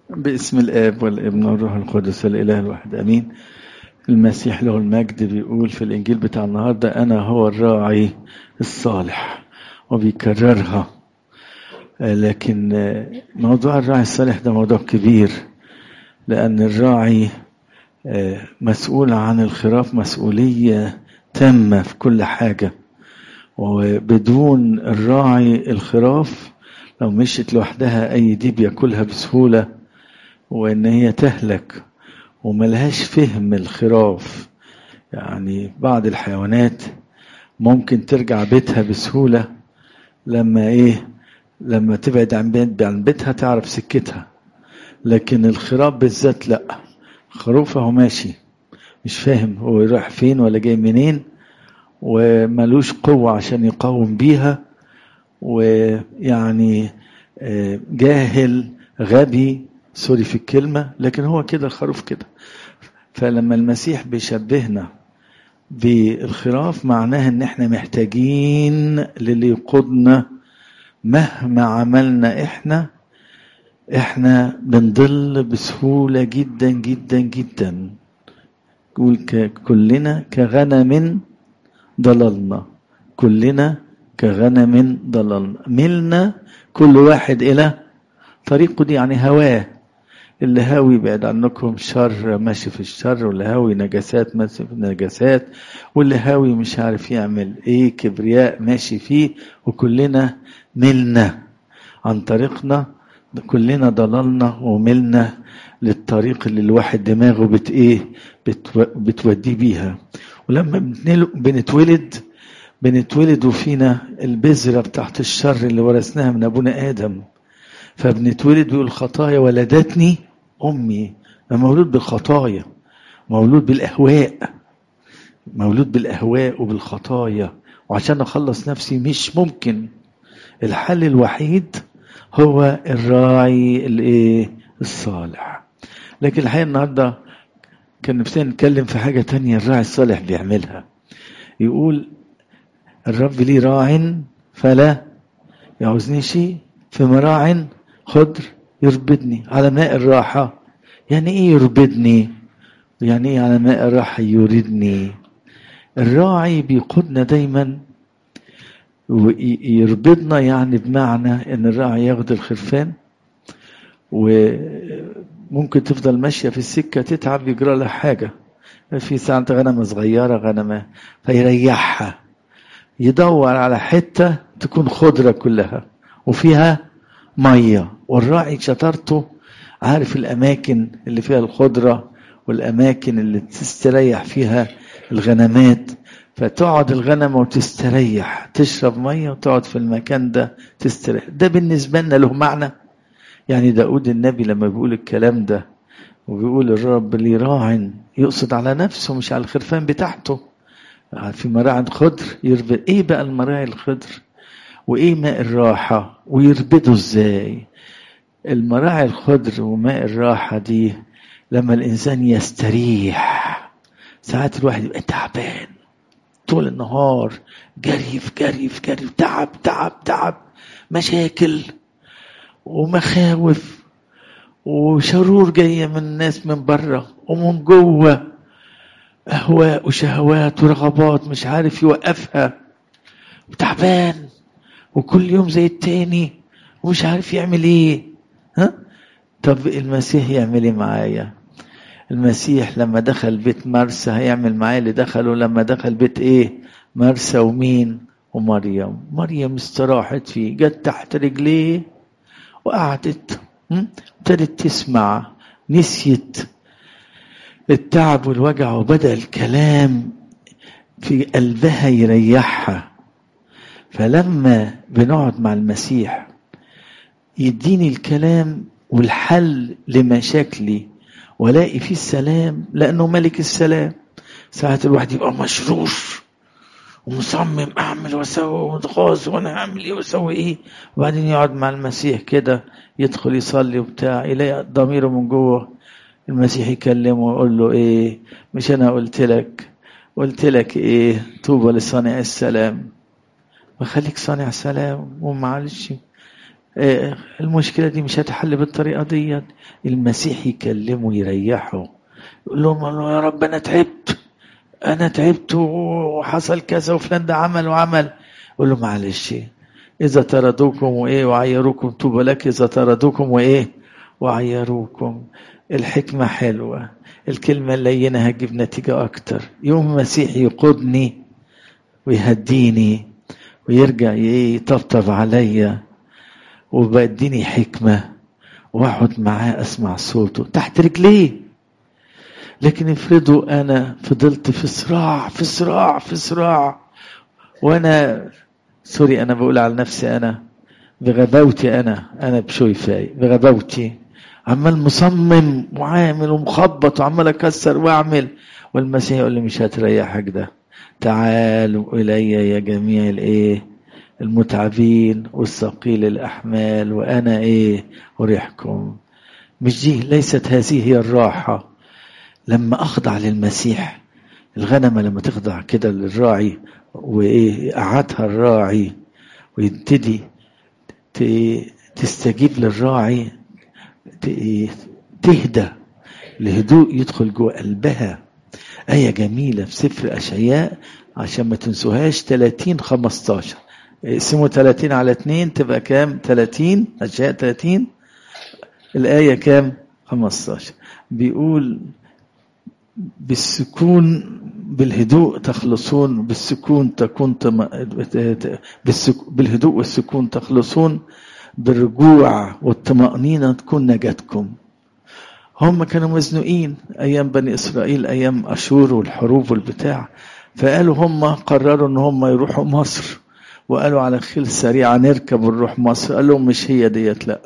باسم الآب والابن والروح القدس الإله الواحد أمين المسيح له المجد بيقول في الإنجيل بتاع النهاردة أنا هو الراعي الصالح وبيكررها لكن موضوع الراعي الصالح ده موضوع كبير لأن الراعي مسؤول عن الخراف مسؤولية تامة في كل حاجة وبدون الراعي الخراف لو مشيت لوحدها أي ديب ياكلها بسهولة وإن هي تهلك وملهاش فهم الخراف يعني بعض الحيوانات ممكن ترجع بيتها بسهولة لما إيه لما تبعد عن بيت عن بيتها تعرف سكتها لكن الخراف بالذات لأ خروف اهو ماشي مش فاهم هو رايح فين ولا جاي منين وملوش قوة عشان يقاوم بيها ويعني جاهل غبي سوري في الكلمة لكن هو كده الخروف كده فلما المسيح بيشبهنا بالخراف معناه ان احنا محتاجين للي يقودنا مهما عملنا احنا احنا بنضل بسهولة جدا جدا جدا كلنا كغنم ضللنا كلنا كغنم ضللنا ملنا كل واحد إلى طريقه دي يعني هواه اللي هاوي بعد عنكم شر ماشي في الشر واللي هاوي نجاسات ماشي في النجاسات واللي هاوي مش عارف يعمل ايه كبرياء ماشي فيه وكلنا ملنا عن طريقنا كلنا ضللنا وملنا للطريق اللي الواحد دماغه بت ايه بتو بتوديه بيها ولما بنتولد بنتولد وفينا البذرة بتاعت الشر اللي ورثناها من أبونا آدم فبنتولد بيقول خطايا ولدتني أمي مولود بالخطايا مولود بالأهواء مولود بالأهواء وبالخطايا وعشان أخلص نفسي مش ممكن الحل الوحيد هو الراعي الايه الصالح لكن الحقيقه النهارده كان نفسنا نتكلم في حاجه تانية الراعي الصالح بيعملها يقول الرب لي راع فلا يعوزني شيء في مراع خضر يربدني على ماء الراحة يعني ايه يربدني يعني ايه على ماء الراحة يريدني الراعي بيقودنا دايما ويربطنا يعني بمعنى ان الراعي ياخد الخرفان وممكن تفضل ماشية في السكة تتعب يجرى لها حاجة في ساعة غنمة صغيرة غنمة فيريحها يدور على حتة تكون خضرة كلها وفيها مية والراعي شطارته عارف الأماكن اللي فيها الخضرة والأماكن اللي تستريح فيها الغنمات فتقعد الغنمة وتستريح تشرب مية وتقعد في المكان ده تستريح ده بالنسبة لنا له معنى يعني داود النبي لما بيقول الكلام ده وبيقول الرب لي راع يقصد على نفسه مش على الخرفان بتاعته في مراعي خضر يربد ايه بقى المراعي الخضر وايه ماء الراحة ويربده ازاي المراعي الخضر وماء الراحة دي لما الانسان يستريح ساعات الواحد يبقى تعبان طول النهار جري في جري في جري تعب تعب تعب مشاكل ومخاوف وشرور جاية من الناس من بره ومن جوه أهواء وشهوات ورغبات مش عارف يوقفها وتعبان وكل يوم زي التاني ومش عارف يعمل ايه ها طب المسيح يعمل ايه معايا المسيح لما دخل بيت مرسى هيعمل معاه اللي دخله لما دخل بيت ايه مرسى ومين ومريم مريم استراحت فيه جت تحت رجليه وقعدت ابتدت تسمع نسيت التعب والوجع وبدأ الكلام في قلبها يريحها فلما بنقعد مع المسيح يديني الكلام والحل لمشاكلي والاقي فيه السلام لانه ملك السلام ساعات الواحد يبقى مشرور ومصمم اعمل واسوي ومتغاظ وانا هعمل ايه واسوي ايه وبعدين يقعد مع المسيح كده يدخل يصلي وبتاع يلاقي ضميره من جوه المسيح يكلمه ويقول له ايه مش انا قلت لك قلت لك ايه طوبى لصانع السلام وخليك صانع سلام ومعلش آه، المشكلة دي مش هتحل بالطريقة دي المسيح يكلمه يريحه يقول لهم يا رب أنا تعبت أنا تعبت وحصل كذا وفلان ده عمل وعمل يقول له معلش إذا طردوكم وإيه وعيروكم طوبى لك إذا طردوكم وإيه وعيروكم الحكمة حلوة الكلمة اللينة هتجيب نتيجة أكتر يوم المسيح يقودني ويهديني ويرجع يطبطب عليا وبديني حكمة واقعد معاه اسمع صوته تحت رجليه لكن افرضوا انا فضلت في صراع في صراع في صراع وانا سوري انا بقول على نفسي انا بغباوتي انا انا بشوي فاي بغباوتي عمال مصمم وعامل ومخبط وعمال اكسر واعمل والمسيح يقول لي مش هتريحك ده تعالوا الي يا جميع الايه المتعبين والثقيل الاحمال وانا ايه اريحكم مش دي ليست هذه هي الراحه لما اخضع للمسيح الغنمه لما تخضع كده للراعي وايه قعدها الراعي ويبتدي تستجيب للراعي تهدى الهدوء يدخل جوه قلبها آية جميلة في سفر أشعياء عشان ما تنسوهاش 30 15 اسمه 30 على 2 تبقى كام 30 أشعياء 30 الآية كام 15 بيقول بالسكون بالهدوء تخلصون بالسكون تكون تم... بالسك... بالهدوء والسكون تخلصون بالرجوع والطمأنينة تكون نجاتكم هم كانوا مزنوقين أيام بني إسرائيل أيام أشور والحروب والبتاع فقالوا هم قرروا إن هم يروحوا مصر وقالوا على خيل سريعة نركب ونروح مصر قال لهم مش هي ديت لا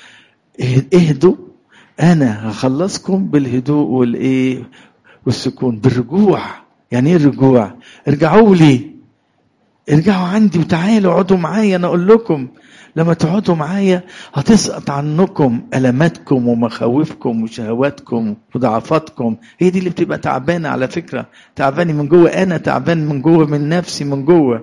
اهدوا أنا هخلصكم بالهدوء والإيه والسكون بالرجوع يعني ايه الرجوع ارجعوا لي ارجعوا عندي وتعالوا اقعدوا معايا انا اقول لكم لما تقعدوا معايا هتسقط عنكم ألماتكم ومخاوفكم وشهواتكم وضعفاتكم هي دي اللي بتبقى تعبانة على فكرة تعباني من جوه أنا تعبان من جوه من نفسي من جوه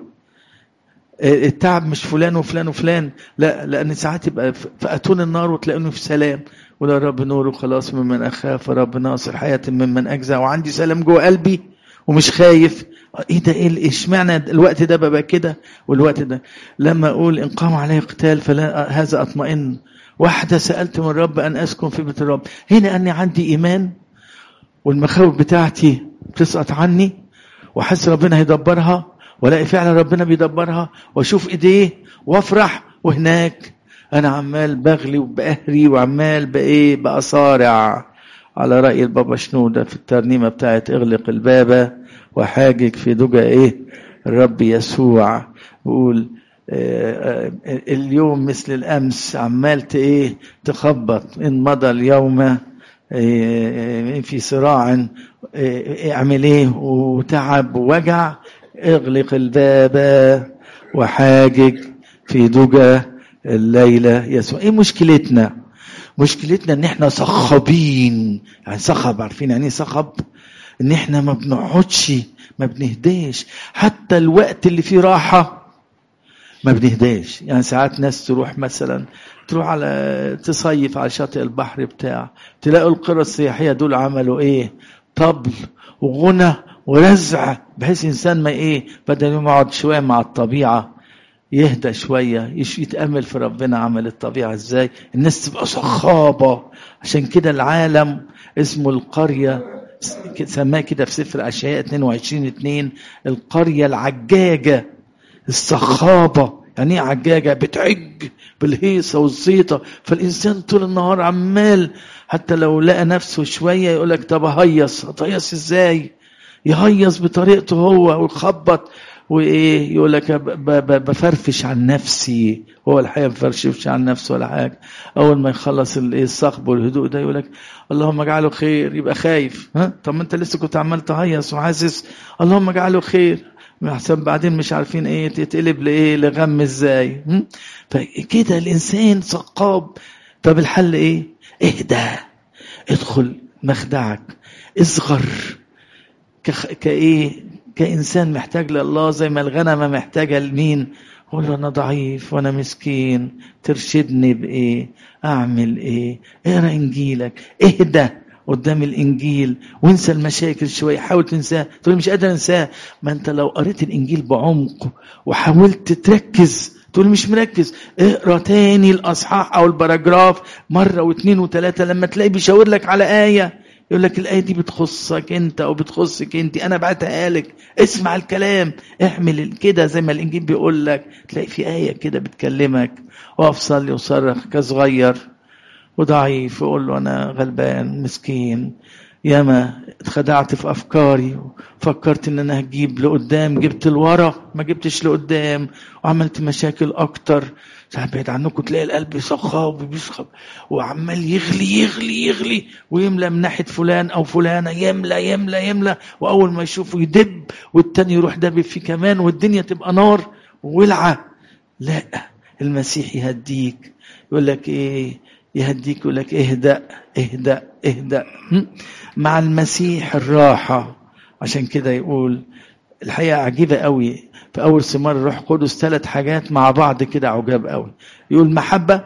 التعب مش فلان وفلان وفلان لا لأن ساعات يبقى فأتون النار وتلاقوني في سلام ولا رب نور وخلاص ممن أخاف رب ناصر حياة ممن أجزع وعندي سلام جوه قلبي ومش خايف ايه ده ايه اشمعنى الوقت ده ببقى كده والوقت ده لما اقول ان قام علي قتال فلا هذا اطمئن واحدة سألت من رب أن أسكن في بيت الرب هنا أني عندي إيمان والمخاوف بتاعتي بتسقط عني وأحس ربنا هيدبرها ولاقي فعلا ربنا بيدبرها وأشوف إيديه وأفرح وهناك أنا عمال بغلي وبأهري وعمال بإيه بأصارع على رأي البابا شنودة في الترنيمة بتاعت اغلق الباب وحاجك في دجى ايه الرب يسوع بيقول اليوم مثل الامس عمال ايه تخبط ان مضى اليوم في صراع اعمل ايه وتعب ووجع اغلق الباب وحاجج في دجى الليلة يسوع ايه مشكلتنا مشكلتنا ان احنا صخبين يعني صخب عارفين يعني ايه صخب ان احنا ما بنقعدش ما بنهداش حتى الوقت اللي فيه راحة ما بنهداش يعني ساعات ناس تروح مثلا تروح على تصيف على شاطئ البحر بتاع تلاقوا القرى السياحية دول عملوا ايه طبل وغنى ورزع بحيث انسان ما ايه بدل ما يقعد شوية مع الطبيعة يهدى شوية يتأمل في ربنا عمل الطبيعة ازاي الناس تبقى صخابة عشان كده العالم اسمه القرية سماه كده في سفر أشعياء 22 2 القرية العجاجة الصخابة يعني ايه عجاجة بتعج بالهيصة والزيطة فالإنسان طول النهار عمال حتى لو لقى نفسه شوية يقول لك طب هيص هتهيص ازاي يهيص بطريقته هو ويخبط وايه يقول لك بفرفش عن نفسي هو الحقيقه ما بفرفش عن نفسه ولا حاجه اول ما يخلص الايه الصخب والهدوء ده يقول لك اللهم اجعله خير يبقى خايف ها طب ما انت لسه كنت عمال تهيص وحاسس اللهم اجعله خير احسن بعدين مش عارفين ايه تتقلب لايه لغم ازاي فكده الانسان ثقاب طب الحل ايه اهدى ادخل مخدعك اصغر كايه كإنسان محتاج لله زي ما الغنمة محتاجة لمين اقول له انا ضعيف وانا مسكين ترشدني بايه اعمل ايه اقرا انجيلك اهدى قدام الانجيل وانسى المشاكل شويه حاول تنساها تقول مش قادر انساها ما انت لو قريت الانجيل بعمق وحاولت تركز تقول مش مركز اقرا تاني الاصحاح او الباراجراف مره واثنين وثلاثه لما تلاقي بيشاور لك على ايه يقول لك الايه دي بتخصك انت او بتخصك انت انا بعتها لك اسمع الكلام اعمل كده زي ما الانجيل بيقول لك تلاقي في ايه كده بتكلمك واقف صلي وصرخ كصغير وضعيف وقول له انا غلبان مسكين ياما اتخدعت في افكاري وفكرت ان انا هجيب لقدام جبت لورا ما جبتش لقدام وعملت مشاكل اكتر ساعات بعيد عنكم تلاقي القلب صخاب وبيصخب وعمال يغلي يغلي يغلي ويملى من ناحيه فلان او فلانه يملى يملى يملى واول ما يشوفه يدب والتاني يروح دبب فيه كمان والدنيا تبقى نار وولعه لا المسيح يهديك يقول لك ايه يهديك يقول لك اهدأ اهدأ اهدأ مع المسيح الراحة عشان كده يقول الحقيقة عجيبة قوي في أول ثمار الروح القدس ثلاث حاجات مع بعض كده عجاب قوي يقول محبة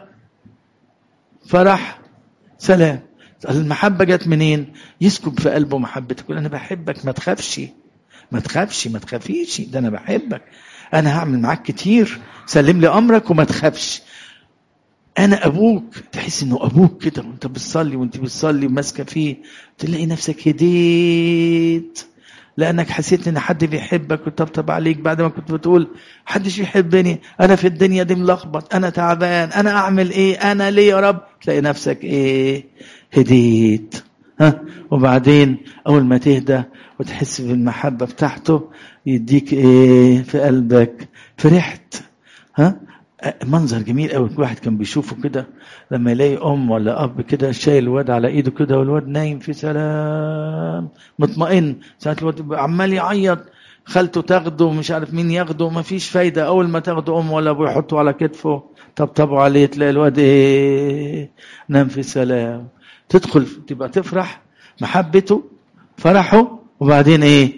فرح سلام المحبة جت منين؟ يسكب في قلبه محبتك يقول أنا بحبك ما تخافش ما تخافش ما تخافيش ده أنا بحبك أنا هعمل معاك كتير سلم لي أمرك وما تخافش انا ابوك تحس انه ابوك كده وانت بتصلي وانت بتصلي وماسكه فيه تلاقي نفسك هديت لانك حسيت ان حد بيحبك وطبطب عليك بعد ما كنت بتقول حدش بيحبني انا في الدنيا دي ملخبط انا تعبان انا اعمل ايه انا ليه يا رب تلاقي نفسك ايه هديت ها وبعدين اول ما تهدى وتحس بالمحبه بتاعته يديك ايه في قلبك فرحت ها منظر جميل قوي كل واحد كان بيشوفه كده لما يلاقي ام ولا اب كده شايل الواد على ايده كده والواد نايم في سلام مطمئن ساعات الواد عمال يعيط خالته تاخده ومش عارف مين ياخده ما فيش فايده اول ما تاخده ام ولا ابوه يحطه على كتفه طبطبوا عليه تلاقي الواد ايه نام في سلام تدخل تبقى تفرح محبته فرحه وبعدين ايه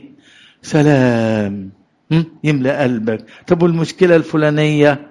سلام يملأ قلبك طب والمشكله الفلانيه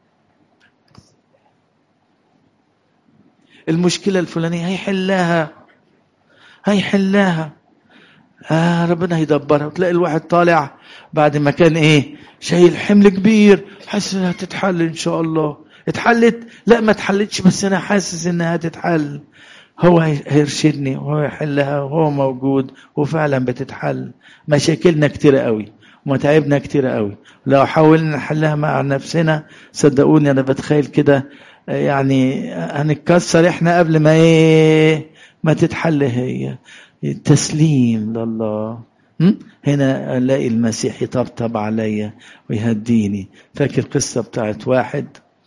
المشكلة الفلانية هيحلها هيحلها آه ربنا هيدبرها وتلاقي الواحد طالع بعد ما كان ايه شايل حمل كبير حاسس انها تتحل ان شاء الله اتحلت لا ما اتحلتش بس انا حاسس انها تتحل هو هيرشدني وهو يحلها وهو موجود وفعلا بتتحل مشاكلنا كتيرة قوي ومتاعبنا كتيرة قوي لو حاولنا نحلها مع نفسنا صدقوني انا بتخيل كده يعني هنتكسر احنا قبل ما ايه ما تتحل هي تسليم لله هنا الاقي المسيح يطبطب عليا ويهديني فاكر قصه بتاعت واحد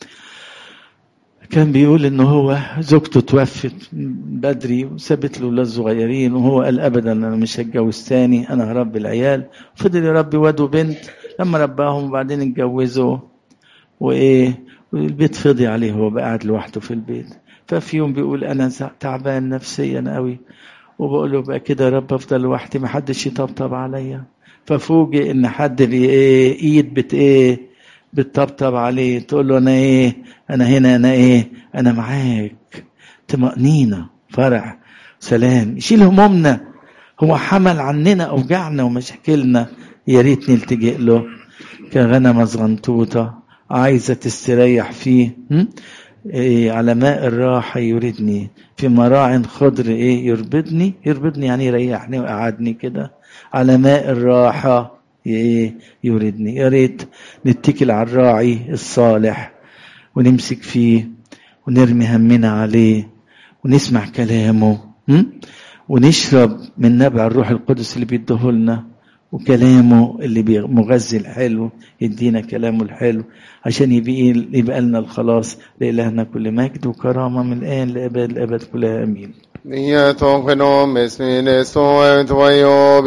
كان بيقول ان هو زوجته توفت بدري وسابت له اولاد صغيرين وهو قال ابدا انا مش هتجوز تاني انا هربي العيال فضل يربي واد وبنت لما رباهم وبعدين اتجوزوا وايه والبيت فضي عليه هو بقى قاعد لوحده في البيت ففي يوم بيقول انا تعبان نفسيا قوي وبقول له بقى كده يا رب افضل لوحدي ما حدش يطبطب عليا ففوجئ ان حد بي ايه ايد بت ايه بتطبطب عليه تقول له انا ايه انا هنا انا ايه انا معاك طمأنينة فرح سلام يشيل همومنا هو حمل عننا اوجاعنا ومشاكلنا يا ريت نلتجئ له كغنمة صغنطوطة عايزة تستريح فيه إيه على ماء الراحة يردني في مراع خضر إيه يربدني يربدني يعني يريحني وقعدني كده على ماء الراحة إيه يردني يا ريت نتكل على الراعي الصالح ونمسك فيه ونرمي همنا عليه ونسمع كلامه ونشرب من نبع الروح القدس اللي بيديهولنا وكلامه اللي مغذي الحلو يدينا كلامه الحلو عشان يبقى يبقى لنا الخلاص لإلهنا كل مجد وكرامة من الآن لأبد الأبد كلها أمين.